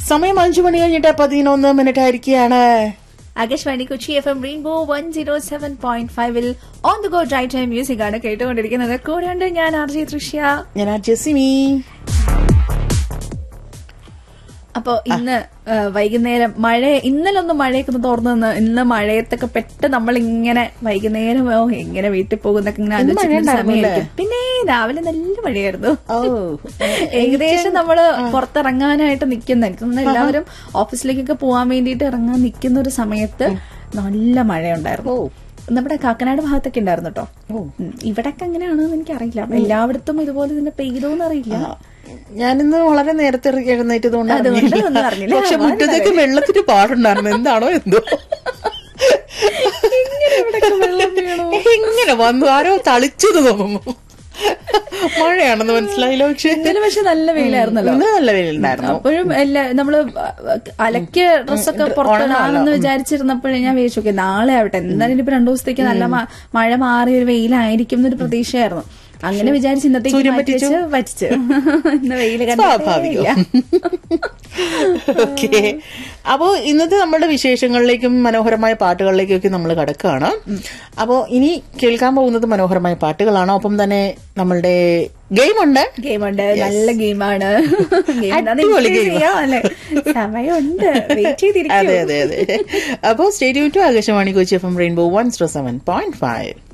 സമയം അഞ്ചു മണി കഴിഞ്ഞിട്ട് പതിനൊന്ന് മിനിറ്റ് ആയിരിക്കുകയാണ് Akashvani Kochi F M rainbow one zero seven point ഫൈവിൽ on the go drive time music ആണ് കേട്ടുകൊണ്ടിരിക്കുന്നത് കൂടെയുണ്ട് ഞാൻ ആർ ജി തൃഷ്യ ഞാൻ ആ ജെസിമി അപ്പൊ ഇന്ന് ആ, വൈകുന്നേരം മഴ ഇന്നലെ ഒന്ന് മഴയൊക്കെ ഒന്ന് തോർന്നു നിന്ന് ഇന്ന് മഴയത്തൊക്കെ പെട്ട് നമ്മൾ ഇങ്ങനെ വൈകുന്നേരം ഓ എങ്ങനെ വീട്ടിൽ പോകുന്നൊക്കെ ഇങ്ങനെ ഇന്ന് ആലോചിക്കുന്ന മഴയുണ്ടായിരുന്നല്ലേ? സമയമായിരിക്കും. പിന്നെ രാവിലെ നല്ല മഴയായിരുന്നു ഓ ഏകദേശം നമ്മള് പുറത്തിറങ്ങാനായിട്ട് നിൽക്കുന്ന എനിക്ക് തോന്നുന്നു എല്ലാവരും ഓഫീസിലേക്കൊക്കെ പോവാൻ വേണ്ടിയിട്ട് ഇറങ്ങാൻ നിൽക്കുന്ന ഒരു സമയത്ത് നല്ല മഴയുണ്ടായിരുന്നു ഓ നമ്മുടെ കാക്കനാട് ഭാഗത്തൊക്കെ ഉണ്ടായിരുന്നു കേട്ടോ ഓ. ഇവിടൊക്കെ എങ്ങനെയാണെന്ന് എനിക്കറിയില്ല എല്ലായിടത്തും ഇതുപോലെ തന്നെ പെയ്തോന്ന് അറിയില്ല ഞാനിന്ന് വളരെ നേരത്തെ ഇറങ്ങി എഴുന്നേറ്റതുകൊണ്ട് അതുകൊണ്ട് അറിഞ്ഞില്ല. ഒന്നും അറിഞ്ഞില്ല. പക്ഷെ വളരെ മുറ്റത്തേക്ക് വെള്ളത്തിന് പാടുണ്ടായിരുന്നു എന്താണോ എന്തോ എങ്ങനെ വന്നു ആരോ തളിച്ചത് തോന്നുന്നു മഴയാണെന്ന് മനസ്സിലായില്ല പക്ഷെ ഇന്നലെ പക്ഷെ നല്ല വെയിലായിരുന്നല്ലോ ഇന്ന് നല്ല വെയിലുണ്ടായിരുന്നു അപ്പോഴും എല്ലാ നമ്മള് അലക്കിയ ഡ്രസ്സൊക്കെ പുറത്തിടാണെന്ന് വിചാരിച്ചിരുന്നപ്പോഴേ ഞാൻ വിചാരിച്ചു ഓക്കെ നാളെ ആവട്ടെ എന്തായാലും ഇനിയിപ്പോ രണ്ടു ദിവസത്തേക്ക് നല്ല മ- മഴ മാറി ഒരു വെയിലായിരിക്കും എന്നൊരു പ്രതീക്ഷയായിരുന്നു അങ്ങനെ വിചാരിച്ച് ഇന്നത്തേക്ക് സൂര്യൻ മാറ്റി വെച്ച് പറ്റിച്ച് ഇന്ന് വെയിൽ സ്വാഭാവികം ഓക്കെ അപ്പോ ഇന്നത്തെ നമ്മുടെ വിശേഷങ്ങളിലേക്കും മനോഹരമായ പാട്ടുകളിലേക്കും ഒക്കെ നമ്മൾ കടക്കുകയാണ് അപ്പോ ഇനി കേൾക്കാൻ പോകുന്നത് മനോഹരമായ പാട്ടുകളാണ് ഒപ്പം തന്നെ നമ്മളുടെ ഗെയിം ഉണ്ട് ഗെയിമുണ്ട് നല്ല ഗെയിമാണ് അടിപൊളി game ആ. അല്ലെ സമയമുണ്ട് വെയിറ്റ് അതെ ചെയ്തിരിക്കും അതെ അതെ അപ്പോ stadium to Akashvani Kochi F M rainbow one zero seven point five